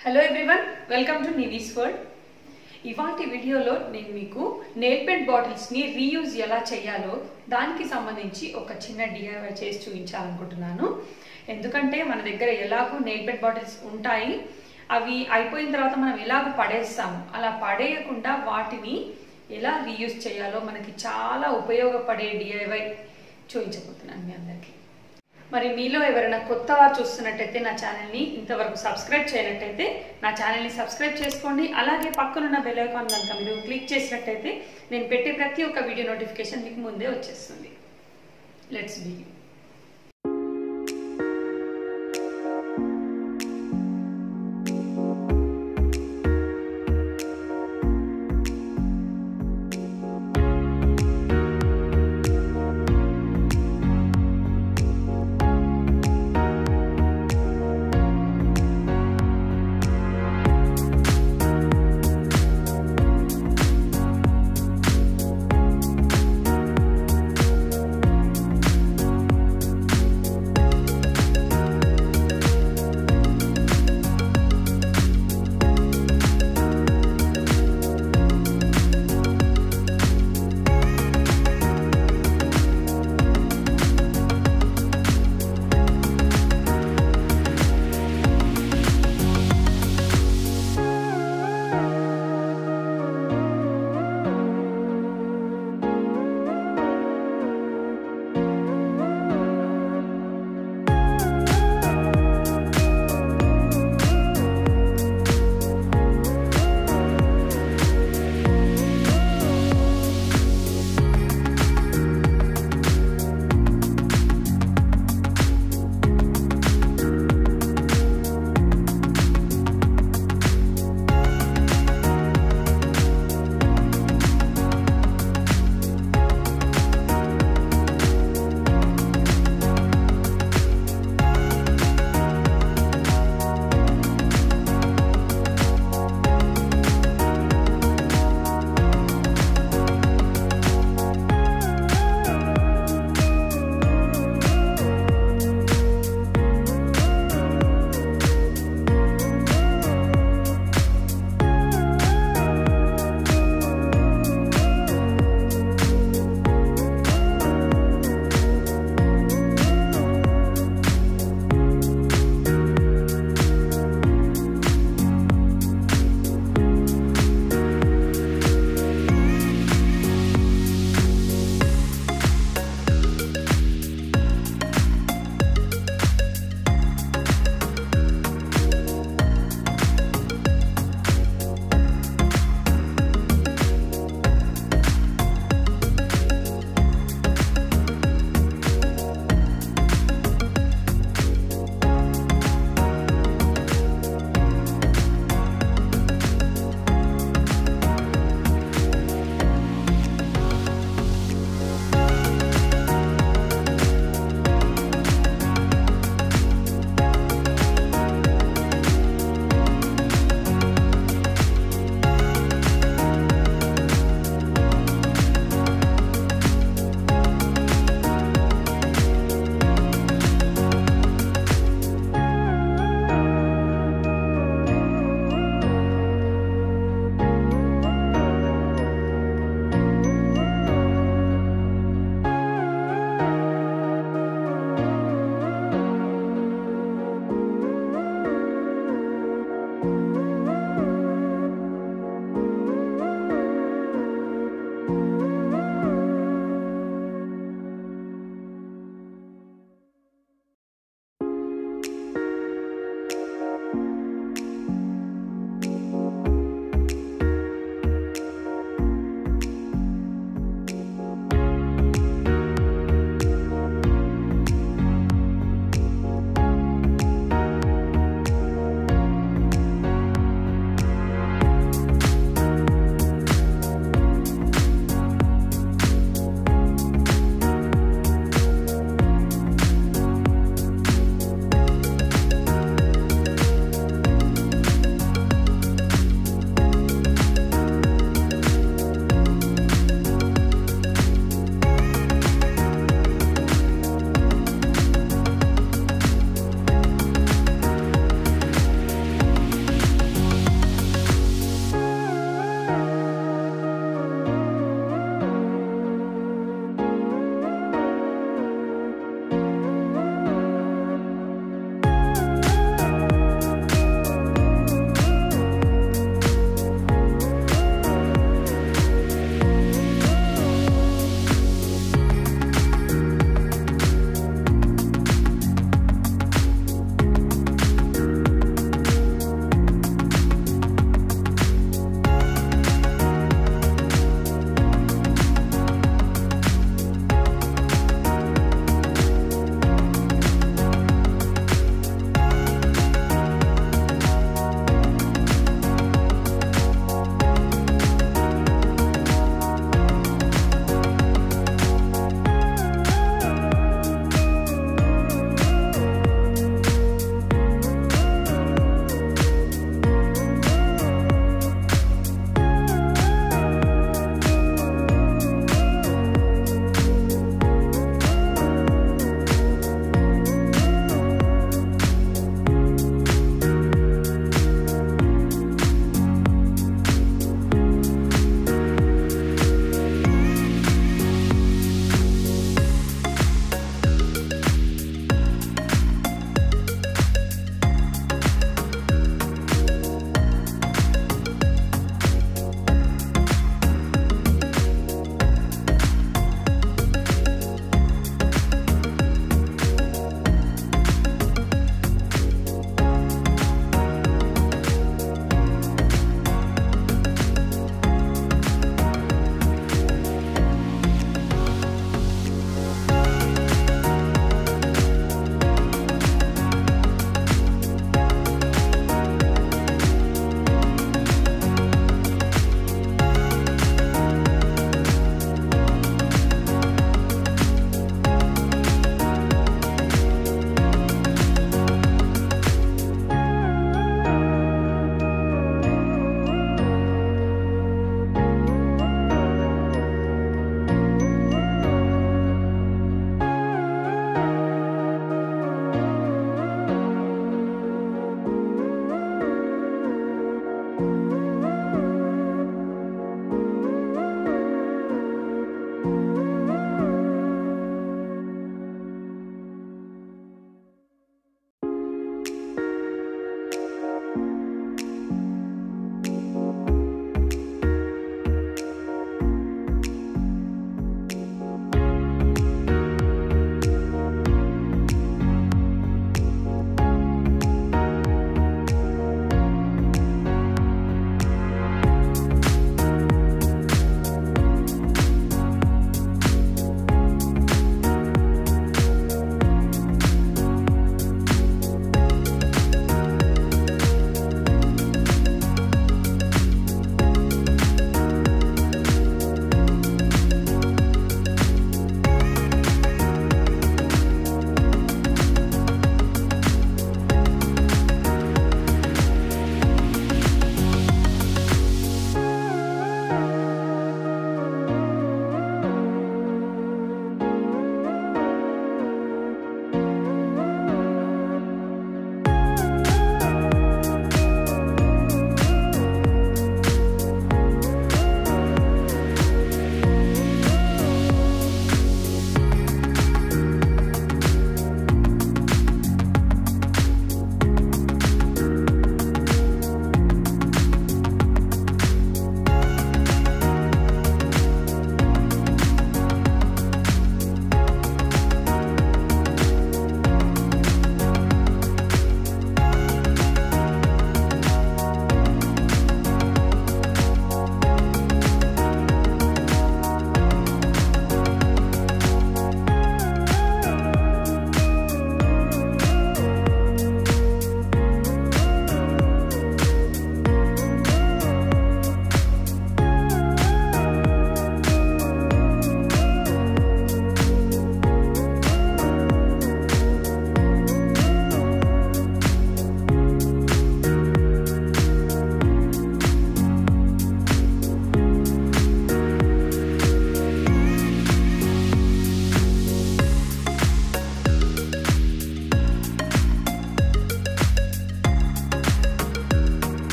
hello everyone welcome to Nivi's world ఇవాటి వీడియోలో నేను మీకు నెయిల్ పెయింట్ బాటిల్స్ని రీయూజ్ ఎలా చేయాలో దానికి సంబంధించి ఒక చిన్న డిఐవై చేసి చూపించాలనుకుంటున్నాను ఎందుకంటే మన దగ్గర ఎలాగో నెయిల్ పెయింట్ బాటిల్స్ ఉంటాయి అవి అయిపోయిన తర్వాత మనం ఎలాగో పడేస్తాము అలా పడేయకుండా వాటిని ఎలా రీయూజ్ చేయాలో మనకి చాలా ఉపయోగపడే డిఐవై చూపించబోతున్నాను మీ అందరికీ మరి మీలో ఎవరైనా కొత్త వారు చూస్తున్నట్టయితే నా ఛానల్ని ఇంతవరకు సబ్స్క్రైబ్ చేయనట్టయితే నా ఛానల్ని సబ్స్క్రైబ్ చేసుకోండి అలాగే పక్కనున్న బెల్ ఐకాన్ కనుక మీరు క్లిక్ చేసినట్టయితే నేను పెట్టే ప్రతి ఒక్క వీడియో నోటిఫికేషన్ మీకు ముందే వచ్చేస్తుంది లెట్స్ బిగిన్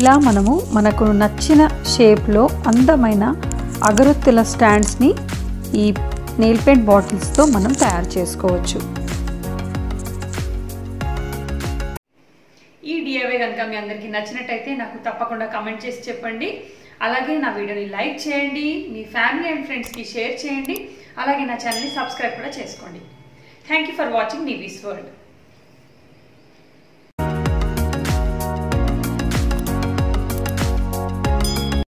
ఇలా మనము మనకు నచ్చిన షేప్లో అందమైన అగరొత్తుల స్టాండ్స్ని ఈ నెయిల్ పెయింట్ బాటిల్స్తో మనం తయారు చేసుకోవచ్చు ఈ డిఐవై కనుక మీ అందరికీ నచ్చినట్టయితే నాకు తప్పకుండా కామెంట్ చేసి చెప్పండి అలాగే నా వీడియోని లైక్ చేయండి మీ ఫ్యామిలీ అండ్ ఫ్రెండ్స్కి షేర్ చేయండి అలాగే నా ఛానల్ని సబ్స్క్రైబ్ కూడా చేసుకోండి thank you for watching Nivi's world